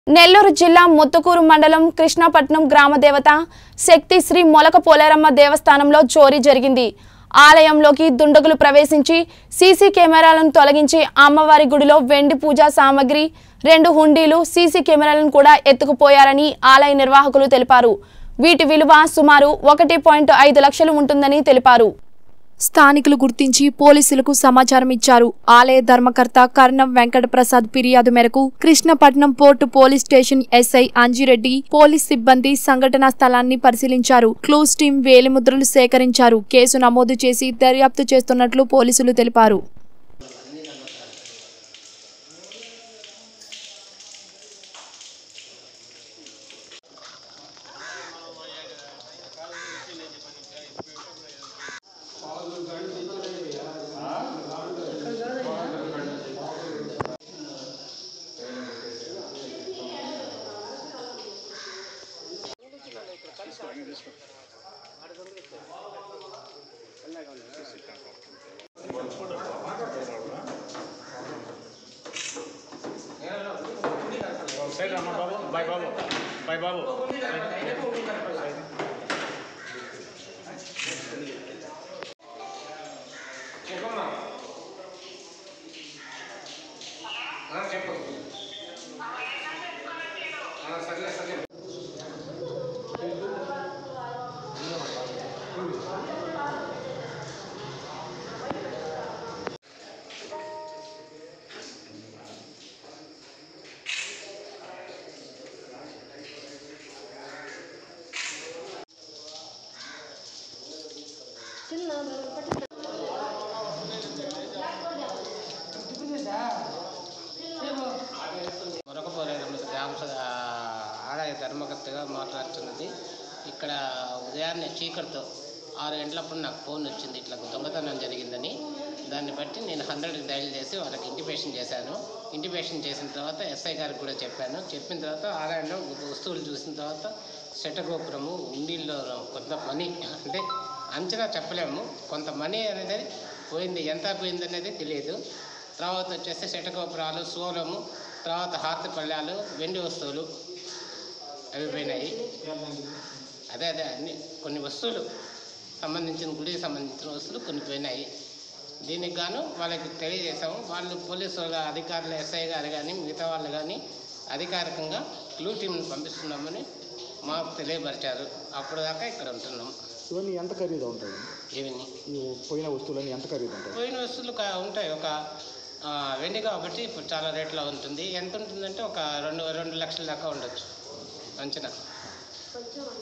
నెల్లూరు జిల్లా ముత్తుకూరు మండలం కృష్ణపట్నం గ్రామ దేవత శక్తి శ్రీ మొలక పోలేరమ్మ దేవస్థానంలో చోరీ జరిగింది ఆలయంలోకి దుండగులు ప్రవేశించి సీసీ కెమెరాలను తొలగించి అమ్మవారి గుడిలో వెండి పూజా సామాగ్రి రెండు హుండీలు సీసీ కెమెరాలను కూడా ఎత్తుకుపోయారని ఆలయ నిర్వాహకులు తెలిపారు వీటి విలువ సుమారు ఒకటి పాయింట్ ఐదు లక్షలు ఉంటుందని తెలిపారు స్థానికులు గుర్తించి పోలీసులకు సమాచారం ఇచ్చారు ఆలయ ధర్మకర్త కర్ణం వెంకట ప్రసాద్ ఫిర్యాదు మేరకు Krishnapatnam port police station SI Anji Reddy police సిబ్బంది సంఘటనా స్థలాన్ని పరిశీలించారు క్లూస్ టీం వేలిముద్రలు సేకరించారు కేసు నమోదు చేసి దర్యాప్తు చేస్తున్నట్లు పోలీసులు తెలిపారు సైడ్ అమ్మ బాబు బాయ్ బాబు బాయ్ బాబు చెప్పు సర్లే సర్లే మొరకపోలేరమ్మ గ్రామ స- ఆలయ ధర్మకర్తగా మాట్లాడుతున్నది ఇక్కడ ఉదయాన్నే చీకటితో ఆరు గంటలప్పుడు నాకు ఫోన్ వచ్చింది ఇట్లా దొంగతనం జరిగిందని దాన్ని బట్టి నేను హండ్రెడ్కి డైల్ చేసి వాళ్ళకి ఇంటిమేషన్ చేశాను ఇంటిమేషన్ చేసిన తర్వాత ఎస్ఐ గారికి కూడా చెప్పాను చెప్పిన తర్వాత ఆలయంలో వస్తువులు చూసిన తర్వాత శటగోపురము ఉండిల్లో కొంత మనీ అంటే అంచనా చెప్పలేము కొంత మనీ అనేది పోయింది ఎంత పోయింది అనేది తెలియదు తర్వాత వచ్చేసి శటగోపురాలు సోలము తర్వాత హారతి పళ్ళాలు వెండి వస్తువులు అవి పోయినాయి అదే అదే అన్ని కొన్ని వస్తువులు సంబంధించిన గుడికి సంబంధించిన వస్తువులు కొన్ని పోయినాయి దీనికి గాను వాళ్ళకి తెలియజేశాము వాళ్ళు పోలీసు వాళ్ళ అధికారులు ఎస్ఐ గారు కానీ మిగతా వాళ్ళు కానీ అధికారికంగా క్లూ టీంని పంపిస్తున్నామని మాకు తెలియపరిచారు అప్పుడు దాకా ఇక్కడ ఉంటున్నాం ఇవన్నీ ఎంత ఖరీదు ఉంటాయి ఇవన్నీ ఈ పోయిన వస్తువులన్నీ ఎంత ఖరీదు ఉంటాయి పోయిన వస్తువులు కా- ఉంటాయి ఒక ఆ, వెండి కాబట్టి ఇప్పుడు చాలా రేట్లో ఉంటుంది ఎంత ఉంటుందంటే ఒక రెండు రెండు లక్షల దాకా ఉండొచ్చు అంచనా